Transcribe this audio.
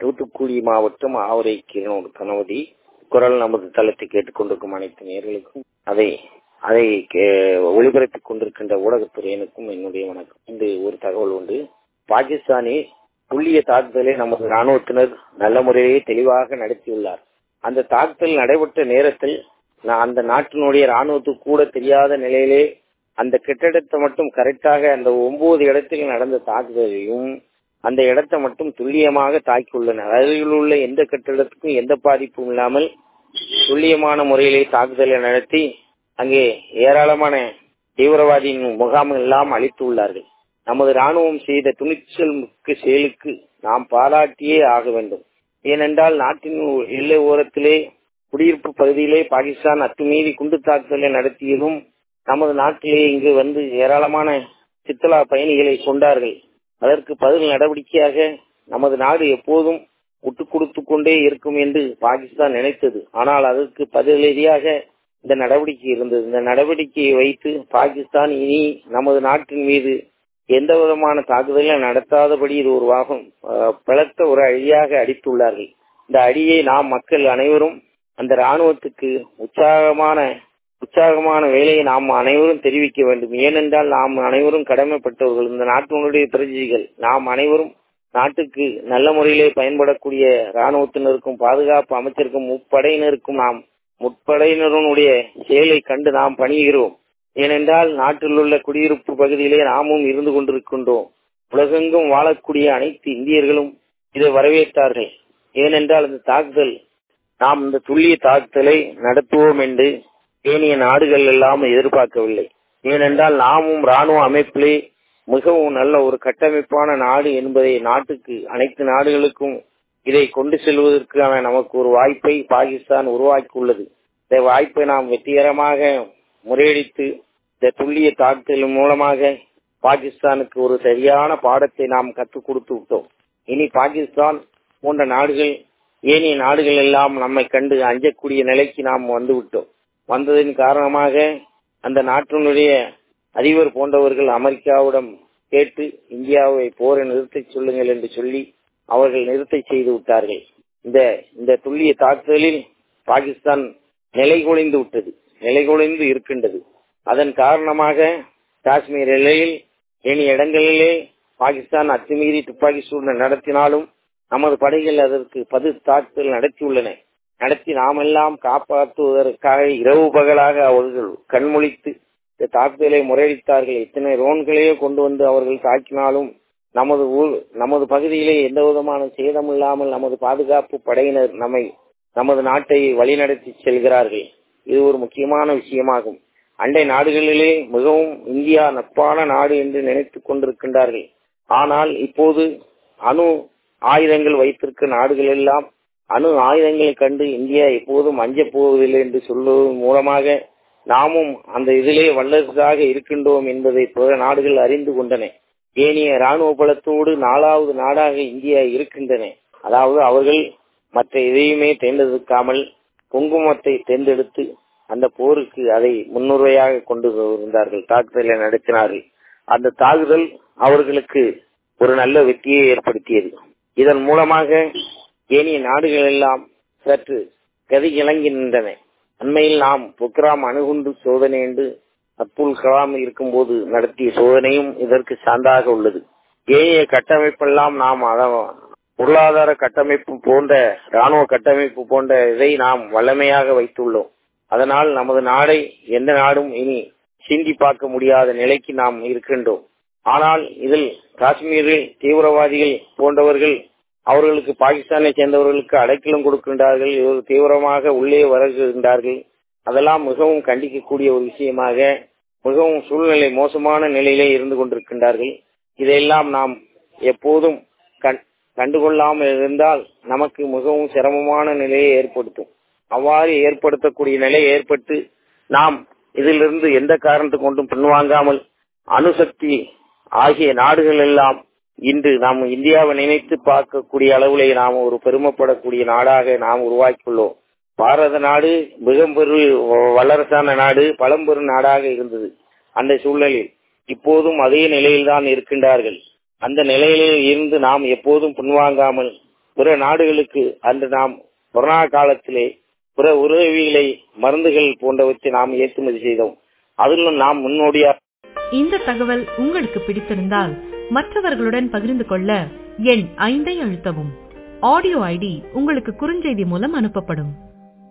தூத்துக்குடி மாவட்டம் ஆவரை கிரணோடு கணவதி குரல் நமது தளத்தை கேட்டுக்கொண்டிருக்கும் அனைத்து நேர்களுக்கும் அதை அதை ஒளிபரப்பிக் கொண்டிருக்கின்ற ஊடகத்துறையினருக்கும் என்னுடைய வணக்கம் இந்த ஒரு தகவல் உண்டு பாகிஸ்தானில் துல்லிய தாக்குதலை நமது ராணுவத்தினர் நல்ல முறையே தெளிவாக நடத்தியுள்ளார் அந்த தாக்குதல் நடைபெற்ற நேரத்தில் அந்த நாட்டினுடைய ராணுவத்துக்கு கூட தெரியாத நிலையிலே அந்த கட்டிடத்தை மட்டும் கரெக்டாக அந்த ஒன்பது இடத்தில் நடந்த தாக்குதலையும் அந்த இடத்தை மட்டும் துல்லியமாக தாக்கியுள்ளனர் அருகில் உள்ள எந்த கட்டிடத்துக்கும் எந்த பாதிப்பும் இல்லாமல் துல்லியமான முறையிலே தாக்குதலை நடத்தி அங்கே ஏராளமான தீவிரவாதியின் முகாம்கள் எல்லாம் அளித்துள்ளார்கள் நமது ராணுவம் செய்த துணிச்சல் மிக்க செயலுக்கு நாம் பாராட்டியே ஆக வேண்டும் ஏனென்றால் நாட்டின் எல்லை ஓரத்திலே குடியிருப்பு பகுதியிலே பாகிஸ்தான் அத்துமீறி குண்டு தாக்குதலை நடத்தியதும் நமது நாட்டிலே இங்கு வந்து ஏராளமான சித்தலா பயணிகளை கொண்டார்கள் அதற்கு பதில் நடவடிக்கையாக நமது நாடு எப்போதும் விட்டு கொடுத்து கொண்டே இருக்கும் என்று பாகிஸ்தான் நினைத்தது ஆனால் அதற்கு பதிலடியாக இந்த நடவடிக்கை இருந்தது இந்த நடவடிக்கையை வைத்து பாகிஸ்தான் இனி நமது நாட்டின் மீது எந்த விதமான தாக்குதலும் நடத்தாதபடி இது ஒரு வாகம் பலத்த ஒரு அழியாக அடித்துள்ளார்கள் இந்த அடியை நாம் மக்கள் அனைவரும் அந்த ராணுவத்துக்கு உற்சாகமான உற்சாகமான வேலையை நாம் அனைவரும் தெரிவிக்க வேண்டும் ஏனென்றால் நாம் அனைவரும் கடமைப்பட்டவர்கள் இந்த நாட்டினுடைய பிரஜைகள் நாம் அனைவரும் நாட்டுக்கு நல்ல முறையிலே பயன்படக்கூடிய ராணுவத்தினருக்கும் பாதுகாப்பு அமைச்சருக்கும் முப்படையினருக்கும் நாம் முப்படையினருடைய செயலை கண்டு நாம் பணிகிறோம் ஏனென்றால் நாட்டில் உள்ள குடியிருப்பு பகுதியிலே நாமும் இருந்து கொண்டிருக்கின்றோம் உலகெங்கும் வாழக்கூடிய அனைத்து இந்தியர்களும் இதை வரவேற்றார்கள் ஏனென்றால் இந்த தாக்குதல் நாம் இந்த துல்லிய தாக்குதலை நடத்துவோம் என்று ஏனைய நாடுகள் எல்லாம் எதிர்பார்க்கவில்லை ஏனென்றால் நாமும் ராணுவ அமைப்பிலே மிகவும் நல்ல ஒரு கட்டமைப்பான நாடு என்பதை நாட்டுக்கு அனைத்து நாடுகளுக்கும் இதை கொண்டு செல்வதற்கான நமக்கு ஒரு வாய்ப்பை பாகிஸ்தான் உருவாக்கியுள்ளது இந்த வாய்ப்பை நாம் வெற்றிகரமாக முறையடித்து இந்த துல்லிய தாக்குதலின் மூலமாக பாகிஸ்தானுக்கு ஒரு சரியான பாடத்தை நாம் கற்றுக் கொடுத்து விட்டோம் இனி பாகிஸ்தான் போன்ற நாடுகள் ஏனைய நாடுகள் எல்லாம் நம்மை கண்டு அஞ்சக்கூடிய நிலைக்கு நாம் வந்து விட்டோம் வந்ததன் காரணமாக அந்த நாட்டினுடைய அதிபர் போன்றவர்கள் அமெரிக்காவிடம் கேட்டு இந்தியாவை போரை நிறுத்தச் சொல்லுங்கள் என்று சொல்லி அவர்கள் நிறுத்த செய்து விட்டார்கள் இந்த இந்த துல்லிய தாக்குதலில் பாகிஸ்தான் நிலைகுலைந்து விட்டது நிலைகுலைந்து இருக்கின்றது அதன் காரணமாக காஷ்மீர் எல்லையில் ஏனைய இடங்களிலே பாகிஸ்தான் அத்துமீறி துப்பாக்கி சூடு நடத்தினாலும் நமது படைகள் அதற்கு பது தாக்குதல் நடத்தியுள்ளன நடத்தி நாமெல்லாம் காப்பாற்றுவதற்காக இரவு பகலாக அவர்கள் கண்மொழித்து இந்த தாக்குதலை முறையடித்தார்கள் இத்தனை ரோன்களையே கொண்டு வந்து அவர்கள் தாக்கினாலும் நமது ஊர் நமது பகுதியிலே எந்த விதமான சேதம் இல்லாமல் நமது பாதுகாப்பு படையினர் நம்மை நமது நாட்டை வழிநடத்தி செல்கிறார்கள் இது ஒரு முக்கியமான விஷயமாகும் அண்டை நாடுகளிலே மிகவும் இந்தியா நட்பான நாடு என்று நினைத்துக் கொண்டிருக்கின்றார்கள் ஆனால் இப்போது அணு ஆயுதங்கள் வைத்திருக்க நாடுகள் எல்லாம் அணு ஆயுதங்களை கண்டு இந்தியா எப்போதும் அஞ்சப் போவதில்லை என்று சொல்வதன் மூலமாக நாமும் அந்த இதிலே வல்லரசாக இருக்கின்றோம் என்பதை பிற நாடுகள் அறிந்து கொண்டன ஏனைய ராணுவ பலத்தோடு நாலாவது நாடாக இந்தியா இருக்கின்றன அதாவது அவர்கள் மற்ற எதையுமே தேர்ந்தெடுக்காமல் குங்குமத்தை தேர்ந்தெடுத்து அந்த போருக்கு அதை முன்னுரையாக கொண்டு இருந்தார்கள் தாக்குதலை நடத்தினார்கள் அந்த தாக்குதல் அவர்களுக்கு ஒரு நல்ல வெற்றியை ஏற்படுத்தியது இதன் மூலமாக ஏனைய நாடுகள் எல்லாம் சற்று கதி இணங்கி நின்றன அண்மையில் நாம் பொக்ராம் அணுகுண்டு சோதனை என்று அப்துல் கலாம் இருக்கும்போது நடத்திய சோதனையும் இதற்கு சான்றாக உள்ளது ஏனைய கட்டமைப்பெல்லாம் நாம் பொருளாதார கட்டமைப்பு போன்ற ராணுவ கட்டமைப்பு போன்ற இதை நாம் வல்லமையாக வைத்துள்ளோம் அதனால் நமது நாடை எந்த நாடும் இனி சிந்தி பார்க்க முடியாத நிலைக்கு நாம் இருக்கின்றோம் ஆனால் இதில் காஷ்மீரில் தீவிரவாதிகள் போன்றவர்கள் அவர்களுக்கு பாகிஸ்தானை சேர்ந்தவர்களுக்கு அடைக்கலம் கொடுக்கின்றார்கள் இவர் தீவிரமாக உள்ளே வருகின்றார்கள் அதெல்லாம் மிகவும் கண்டிக்கக்கூடிய ஒரு விஷயமாக மிகவும் சூழ்நிலை மோசமான நிலையிலே இருந்து கொண்டிருக்கின்றார்கள் இதையெல்லாம் நாம் எப்போதும் கண்டுகொள்ளாமல் இருந்தால் நமக்கு மிகவும் சிரமமான நிலையை ஏற்படுத்தும் அவ்வாறு ஏற்படுத்தக்கூடிய நிலை ஏற்பட்டு நாம் இதிலிருந்து எந்த காரணத்தை கொண்டும் பின்வாங்காமல் அணுசக்தி ஆகிய நாடுகள் எல்லாம் இன்று நாம் இந்தியாவை நினைத்து பார்க்கக்கூடிய அளவிலே நாம் ஒரு பெருமைப்படக்கூடிய நாடாக நாம் உருவாக்கியுள்ளோம் பாரத நாடு மிக பெரு வல்லரசான நாடு பழம்பெரும் நாடாக இருந்தது அந்த சூழலில் இப்போதும் அதே நிலையில்தான் இருக்கின்றார்கள் அந்த நிலையிலே இருந்து நாம் எப்போதும் பின்வாங்காமல் பிற நாடுகளுக்கு அன்று நாம் கொரோனா காலத்திலே பிற உதவிகளை மருந்துகள் போன்றவற்றை நாம் ஏற்றுமதி செய்தோம் அதிலும் நாம் முன்னோடியா இந்த தகவல் உங்களுக்கு பிடித்திருந்தால் மற்றவர்களுடன் பகிர்ந்து கொள்ள எண் ஐந்தை அழுத்தவும் ஆடியோ ஐடி உங்களுக்கு குறுஞ்செய்தி மூலம் அனுப்பப்படும்